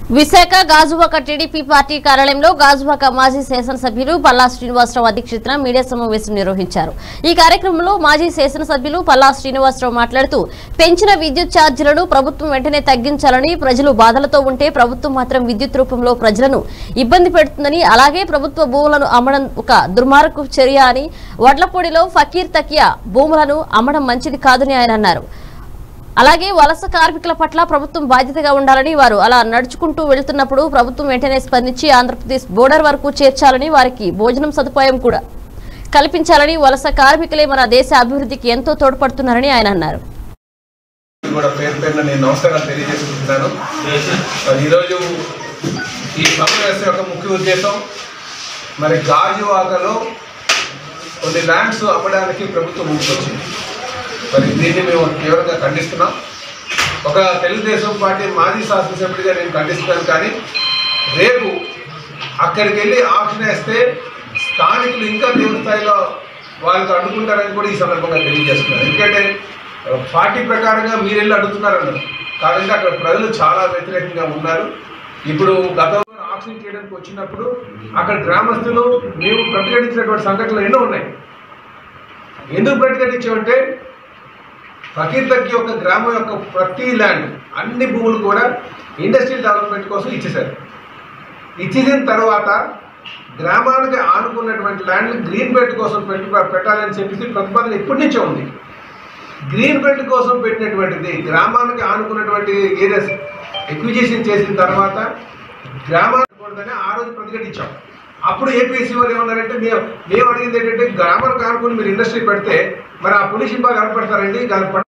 Visakha Gajuwaka TDP party కార్యాలయంలో గాజువాక మాజీ శాసనసభ్యులు పల్లా శ్రీనివాసరావు అధ్యక్షతన మీడియా సమావేశం నిర్వహించారు ఈ కార్యక్రమంలో మాజీ శాసనసభ్యులు పల్లా శ్రీనివాసరావు మాట్లాడుతూ పెంచిన విద్యుత్ ఛార్జీలను ప్రభుత్వం వెంటనే తగ్గించాలని ప్రజలు బాధలతో ఉంటే ప్రభుత్వం మాత్రం విద్యుత్ రూపంలో ప్రజలను ఇబ్బంది పెడుతుందని అలాగే ప్రభుత్వ భూములను అమ్మడం ఒక దుర్మార్గ చర్య అని వడ్లపూడిలో ఫకీర్ తకియా భూములను అమ్మడం మంచిది కాదని ఆయన అన్నారు అలాగే వలస కార్మికుల పట్ల ప్రభుత్వం బాధ్యతగా ఉండాలని వారు అలా నడుచుకుంటూ వెళ్తున్నప్పుడు ప్రభుత్వం వెంటనే స్పందించి ఆంధ్రప్రదేశ్ బోర్డర్ వరకు చేర్చాలని వారికి భోజనం సదుపాయం కూడా కల్పించాలని వలస కార్మికులే మన దేశ అభివృద్ధికి ఎంతో తోడ్పడుతున్నారని ఆయన అన్నారు కూడా పేరు పేరున నేను నమస్కారాలు తెలియజేసుకుంటున్నాను మరి ఈరోజు ఈ సమావేశం యొక్క ముఖ్య ఉద్దేశం మరి గాజువాకలో కొన్ని ల్యాండ్స్ అమ్మడానికి ప్రభుత్వం ముందుకొచ్చింది మరి దీన్ని మేము తీవ్రంగా ఖండిస్తున్నాం ఒక తెలుగుదేశం పార్టీ మాజీ శాసనసభ్యుడిగా నేను ఖండిస్తున్నాను కానీ రేపు అక్కడికి వెళ్ళి ఆప్షన్ వేస్తే స్థానికులు ఇంకా తీవ్ర స్థాయిలో వాళ్ళతో అడ్డుకుంటారని కూడా ఈ సందర్భంగా తెలియజేస్తున్నాను ఎందుకంటే ఆ, పార్టీ ప్రకారంగా మీరు వెళ్ళి అడుగుతున్నారన్నారు కాదంటే అక్కడ ప్రజలు చాలా వ్యతిరేకంగా ఉన్నారు ఇప్పుడు గతంలో ఆక్షన్ చేయడానికి వచ్చినప్పుడు అక్కడ గ్రామస్తులు మేము ప్రతిఘటించినటువంటి సంఘటనలు ఎన్నో ఉన్నాయి ఎందుకు ప్రతిఘటించామంటే ఫకీర్ తగ్గి యొక్క గ్రామం యొక్క ప్రతి ల్యాండ్ అన్ని భూములు కూడా ఇండస్ట్రియల్ డెవలప్మెంట్ కోసం ఇచ్చేశారు ఇచ్చేసిన తర్వాత గ్రామానికి ఆనుకున్నటువంటి ల్యాండ్ గ్రీన్ బెల్ట్ కోసం పెట్టి పెట్టాలని చెప్పేసి ప్రతిపాదన ఇప్పటి నుంచే ఉంది గ్రీన్ బెల్ట్ కోసం పెట్టినటువంటిది గ్రామానికి ఆనుకున్నటువంటి ఏరియాస్ ఎక్విజిషన్ చేసిన తర్వాత గ్రామానికి కూడదని ఆ రోజు ప్రతిఘటించాం అప్పుడు ఏపీఎస్సీ వాళ్ళు ఏమన్నారంటే మేము మేము అడిగింది ఏంటంటే గ్రామానికి ఆనుకుని మీరు ఇండస్ట్రీ పెడితే మరి ఆ పొల్యూషన్ బాగా ఏర్పడతారండి దాని